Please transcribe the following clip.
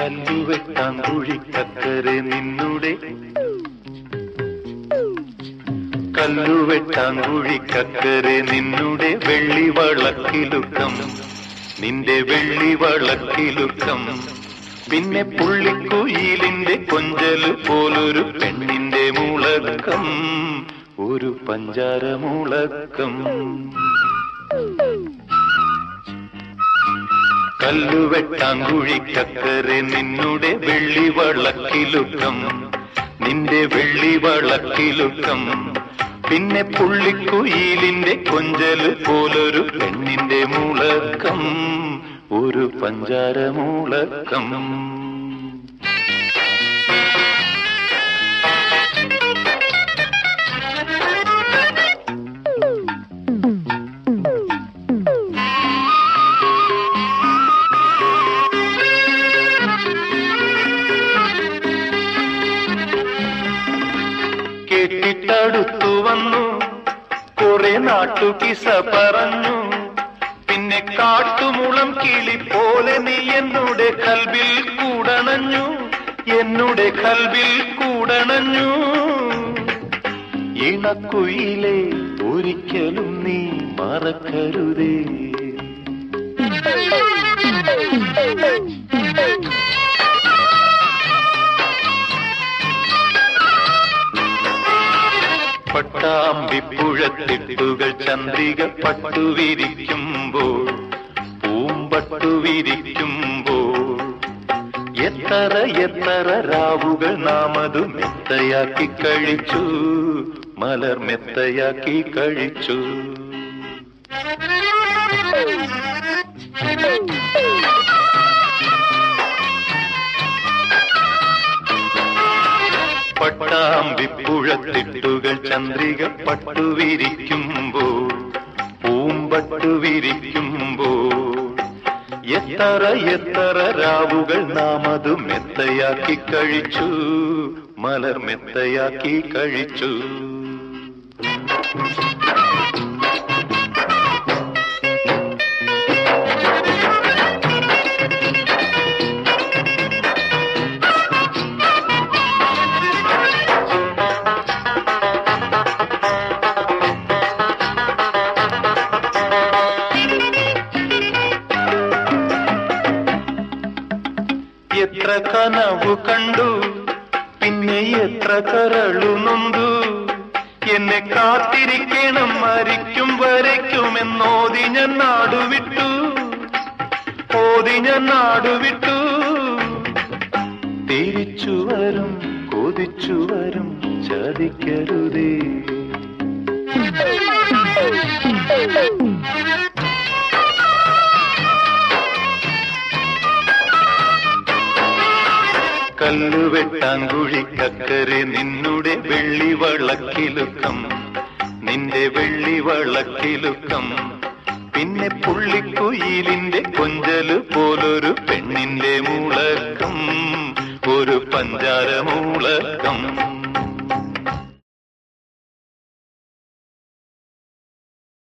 കല്ലുവെട്ടാൻ കുഴിക്കക്കരെ നിന്നുടെ കല്ലുവെട്ടാൻ കുഴിക്കക്കരെ നിന്നുടെ വെള്ളി വളക്കിലുക്കം നിന്റെ വെള്ളി വളക്കിലുക്കം പിന്നെ പുള്ളിക്കുയിലിന്റെ കൊഞ്ചല് പോലൊരു പെണ്ണിന്റെ മുളക്കം ഒരു പഞ്ചാര മുളക്കം കല്ലുവെട്ടാങ്കുഴിക്കക്കരെ നിന്നുടെ വെള്ളി വളക്കിലുക്കം നിന്റെ വെള്ളി വളക്കിലുക്കം പിന്നെ പുള്ളിക്കുയിലിന്റെ കൊഞ്ചല് പോലൊരു പെണ്ണിന്റെ മുളക്കം ഒരു പഞ്ചാര മുളക്കം കേട്ടിട്ടടുത്തു വന്നു കുറെ നാട്ടുകിസ പറഞ്ഞു പിന്നെ കാട്ടുമുളം കിളി പോലെ നീ എന്നുടെ കൽവിൽ കൂടണഞ്ഞു എന്നുടെ കൽവിൽ കൂടണഞ്ഞു ഇണക്കുയിലെ ഒരിക്കലും നീ മറക്കരുതേ പട്ടാമ്പിപ്പുഴത്തിട്ടുകൾ ചന്ദ്രിക പട്ടുവിരിക്കുമ്പോൾ പൂമ്പട്ടുവിരിക്കുമ്പോൾ എത്ര എത്ര രാവുകൾ നാമതു മെത്തയാക്കി കഴിച്ചു മലർ മെത്തയാക്കി കഴിച്ചു പട്ടാമ്പിപ്പുഴത്തിട്ടുകൾ ചന്ദ്രിക പട്ടുവിരിക്കുമ്പോൾ പൂമ്പട്ടുവിരിക്കുമ്പോൾ എത്ര എത്ര രാവുകൾ നാം അത് മെത്തയാക്കി കഴിച്ചു മലർ മെത്തയാക്കി കഴിച്ചു എത്ര കനവു കണ്ടു പിന്നെ എത്ര കരളു നൊന്തു എന്നെ കാത്തിരിക്കണം മരിക്കും വരയ്ക്കുമെന്നോതി ഞാൻ നാടുവിട്ടു ഓതി ഞാൻ നാടുവിട്ടു തിരിച്ചു വരും കൊതിച്ചു വരും ചതിക്കരുതേ കല്ലുവെട്ടാൻ കുഴിക്കക്കരെ നിന്നുടെ വെള്ളി വളക്കിലുക്കം നിന്റെ വെള്ളി വളക്കിലുക്കം പിന്നെ പുള്ളിക്കുയിലിന്റെ കൊഞ്ചല് പോലൊരു പെണ്ണിന്റെ മൂളക്കം ഒരു പഞ്ചാര മൂളക്കം